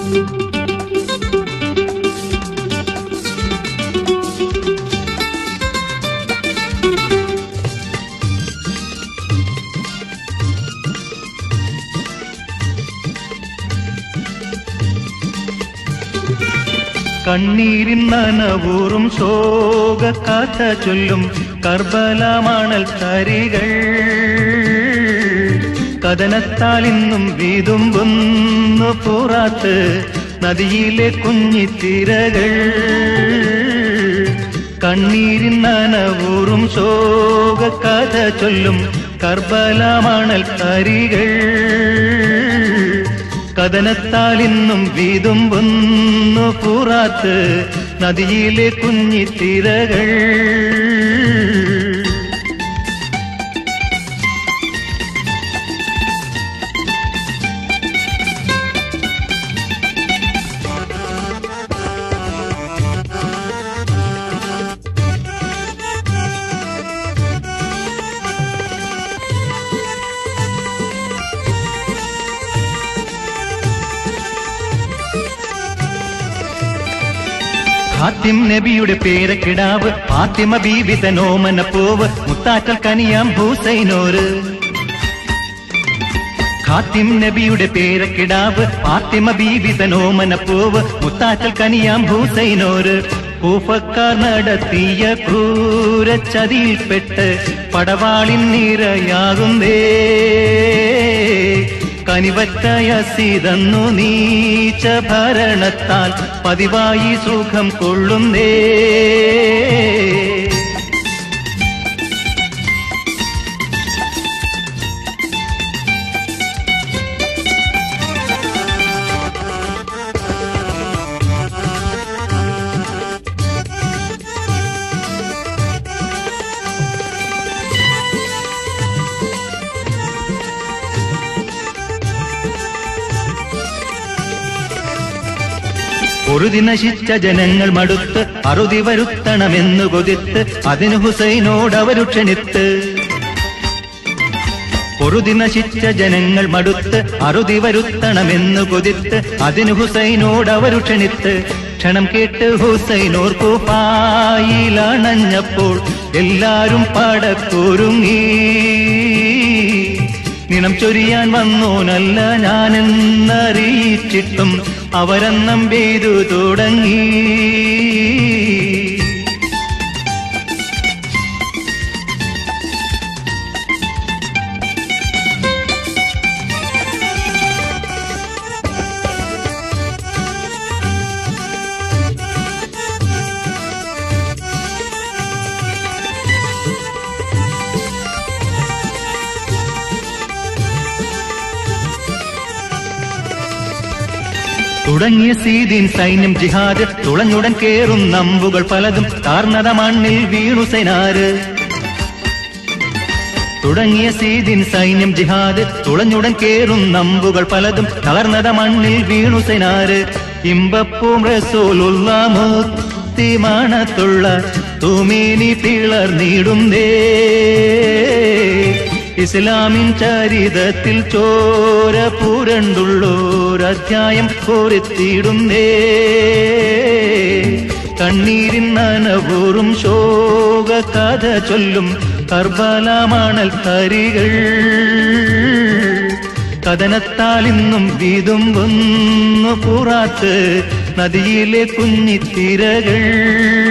കണ്ണീരിൻ നനവൂറും ശോക കഥ ചൊല്ലും കർബല മണൽ തരികൾ കഥനത്താൽ ഇന്നും വീതുമ്പുന്നു പുറത്ത് നദിയിലെ കുഞ്ഞിത്തിരകൾ കണ്ണീരിൻ നനവൂറും ശോക കഥ ചൊല്ലും കർബല മണൽ തരികൾ കഥനത്താൽ ഇന്നും വീതുമ്പുന്നു പുറത്ത് നദിയിലെ കുഞ്ഞിത്തിരകൾ ഹാത്തിം നബിയുടെ പേരക്കിടാവ് ഫാത്തിമ ബീവിത നോമന പൂവ് മുത്താറ്റൽ കനിയാം ഹൂസൈനോര് ഖാത്തിം നബിയുടെ പേരക്കിടാവ് ഫാത്തിമ ബീവിത നോമന പൂവ് മുത്താറ്റൽ കനിയാം ഹൂസൈനോര് കൂഫക്കാർ നടത്തിയ ക്രൂരച്ചതിയിൽപ്പെട്ട് പടവാളിൻ നിരയാകുന്നേ കനിവറ്റയസിതന്നു നീച്ച ഭരണത്താൽ പതിവായി സുഖം കൊള്ളുന്നേ പൊറുതി നശിച്ച ജനങ്ങൾ മടുത്ത് അറുതി വരുത്തണമെന്നു കൊതിത്ത് അതിന് ഹുസൈനോട് അവരു ക്ഷണിത്ത് പൊറുതി നശിച്ച ജനങ്ങൾ മടുത്ത് അറുതി വരുത്തണമെന്നു കൊതിത്ത് അതിന് ഹുസൈനോട് അവരു ക്ഷണിത്ത് ക്ഷണം കേട്ട് ഹുസൈനോർ കൂപ്പായിലണഞ്ഞപ്പോൾ എല്ലാരും പടക്കൊരുങ്ങി നിണം ചൊരിയാൻ വന്നോനല്ല ഞാനെന്നറിയിച്ചിട്ടും അവരെന്നം പെയ്തു തുടങ്ങി തുടങ്ങിയ സീദീൻ സൈന്യം ജിഹാദ് തുളഞ്ഞുടൻ കേറും നമ്പുകൾ പലതും താർന്നത മണ്ണിൽ വീണു സൈനാര് തുടങ്ങിയ സീദിൻ സൈന്യം ജിഹാദ് തുളഞ്ഞുടൻ കേറും നമ്പുകൾ പലതും തളർന്നത മണ്ണിൽ വീണു സൈനാര് ഇമ്പപ്പൂം റസൂലുള്ള മുത്തിമണത്തുള്ള തുമീനി പിളർന്നിടുന്നേ ഇസ്ലാമിൻ ചരിതത്തിൽ ചോര പുരണ്ടുള്ളോരധ്യായം കോരിത്തിടുന്നേ കണ്ണീരിൻ നനവൂറും ശോക കഥ ചൊല്ലും കർബല മണൽ തരികൾ കഥനത്താൽ ഇന്നും വീതുമ്പുന്നു പുറാത്ത് നദിയിലെ കുഞ്ഞിത്തിരകൾ